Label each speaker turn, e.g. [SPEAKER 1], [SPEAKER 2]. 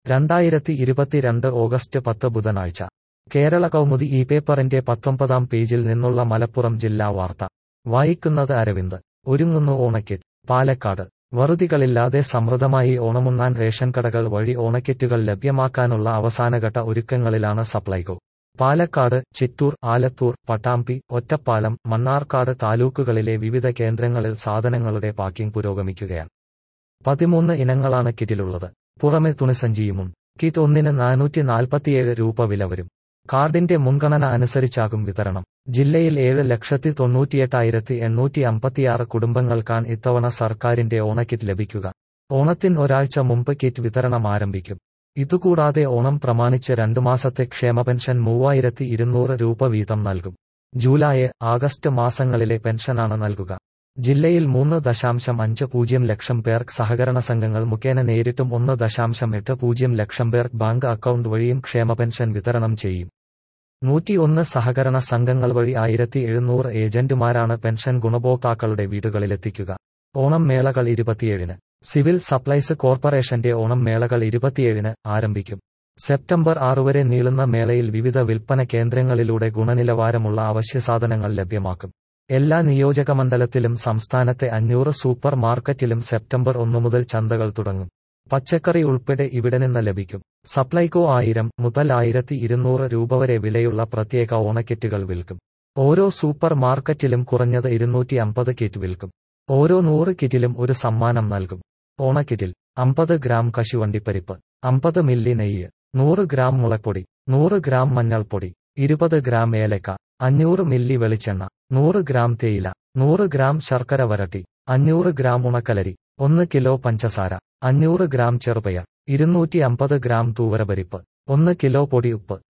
[SPEAKER 1] രണ്ടായിരത്തി ഇരുപത്തിരണ്ട് ഓഗസ്റ്റ് പത്ത് ബുധനാഴ്ച കേരള കൗമുദി ഈ പേപ്പറിന്റെ പത്തൊമ്പതാം പേജിൽ നിന്നുള്ള മലപ്പുറം ജില്ലാ വാർത്ത വായിക്കുന്നത് അരവിന്ദ് ഒരുങ്ങുന്നു ഓണക്കിറ്റ് പാലക്കാട് വറുതികളില്ലാതെ സമൃദ്ധമായി ഓണമുണ്ണാൻ റേഷൻ കടകൾ വഴി ഓണക്കിറ്റുകൾ ലഭ്യമാക്കാനുള്ള അവസാനഘട്ട ഒരുക്കങ്ങളിലാണ് സപ്ലൈകോ പാലക്കാട് ചിറ്റൂർ ആലത്തൂർ പട്ടാമ്പി ഒറ്റപ്പാലം മണ്ണാർക്കാട് താലൂക്കുകളിലെ വിവിധ കേന്ദ്രങ്ങളിൽ സാധനങ്ങളുടെ പാക്കിംഗ് പുരോഗമിക്കുകയാണ് പതിമൂന്ന് ഇനങ്ങളാണ് കിറ്റിലുള്ളത് പുറമെ തുണിസഞ്ചിയുമും കിറ്റ് ഒന്നിന് നാനൂറ്റി നാൽപ്പത്തിയേഴ് രൂപ വില വരും കാർഡിന്റെ മുൻഗണന അനുസരിച്ചാകും വിതരണം ജില്ലയിൽ ഏഴ് ലക്ഷത്തി തൊണ്ണൂറ്റിയെട്ടായിരത്തി എണ്ണൂറ്റി അമ്പത്തിയാറ് കുടുംബങ്ങൾക്കാണ് ഇത്തവണ സർക്കാരിന്റെ ഓണക്കിറ്റ് ലഭിക്കുക ഓണത്തിന് ഒരാഴ്ച മുമ്പ് കിറ്റ് വിതരണം ആരംഭിക്കും ഇതുകൂടാതെ ഓണം പ്രമാണിച്ച് രണ്ടു മാസത്തെ ക്ഷേമ പെൻഷൻ മൂവായിരത്തി ഇരുന്നൂറ് രൂപ വീതം നൽകും ജൂലൈ ആഗസ്റ്റ് മാസങ്ങളിലെ പെൻഷനാണ് നൽകുക ജില്ലയിൽ മൂന്ന് ദശാംശം അഞ്ച് പൂജ്യം ലക്ഷം പേർക്ക് സഹകരണ സംഘങ്ങൾ മുഖേന നേരിട്ടും ഒന്ന് ദശാംശം എട്ട് പൂജ്യം ലക്ഷം പേർക്ക് ബാങ്ക് അക്കൗണ്ട് വഴിയും ക്ഷേമ പെൻഷൻ വിതരണം ചെയ്യും നൂറ്റിയൊന്ന് സഹകരണ സംഘങ്ങൾ വഴി ആയിരത്തി എഴുന്നൂറ് ഏജന്റുമാരാണ് പെൻഷൻ ഗുണഭോക്താക്കളുടെ വീടുകളിലെത്തിക്കുക ഓണം മേളകൾ ഇരുപത്തിയേഴിന് സിവിൽ സപ്ലൈസ് കോർപ്പറേഷന്റെ ഓണം മേളകൾ ഇരുപത്തിയേഴിന് ആരംഭിക്കും സെപ്റ്റംബർ ആറ് വരെ നീളുന്ന മേളയിൽ വിവിധ വിൽപ്പന കേന്ദ്രങ്ങളിലൂടെ ഗുണനിലവാരമുള്ള അവശ്യസാധനങ്ങൾ ലഭ്യമാക്കും എല്ലാ നിയോജകമണ്ഡലത്തിലും സംസ്ഥാനത്തെ അഞ്ഞൂറ് സൂപ്പർ മാർക്കറ്റിലും സെപ്റ്റംബർ ഒന്നു മുതൽ ചന്തകൾ തുടങ്ങും പച്ചക്കറി ഉൾപ്പെടെ ഇവിടെ നിന്ന് ലഭിക്കും സപ്ലൈകോ ആയിരം മുതൽ ആയിരത്തി ഇരുന്നൂറ് രൂപ വരെ വിലയുള്ള പ്രത്യേക ഓണക്കിറ്റുകൾ വിൽക്കും ഓരോ സൂപ്പർ മാർക്കറ്റിലും കുറഞ്ഞത് ഇരുന്നൂറ്റി അമ്പത് കിറ്റ് വിൽക്കും ഓരോ നൂറ് കിറ്റിലും ഒരു സമ്മാനം നൽകും ഓണക്കിറ്റിൽ അമ്പത് ഗ്രാം കശുവണ്ടിപ്പരിപ്പ് അമ്പത് മില്ലി നെയ്യ് നൂറ് ഗ്രാം മുളപ്പൊടി നൂറ് ഗ്രാം മഞ്ഞൾപ്പൊടി ഇരുപത് ഗ്രാം ഏലക്ക അഞ്ഞൂറ് മില്ലി വെളിച്ചെണ്ണ നൂറ് ഗ്രാം തേയില നൂറ് ഗ്രാം ശർക്കര വരട്ടി അഞ്ഞൂറ് ഗ്രാം ഉണക്കലരി ഒന്ന് കിലോ പഞ്ചസാര അഞ്ഞൂറ് ഗ്രാം ചെറുപയർ ഇരുന്നൂറ്റി അമ്പത് ഗ്രാം തൂവരപരിപ്പ് ഒന്ന് കിലോ പൊടി ഉപ്പ്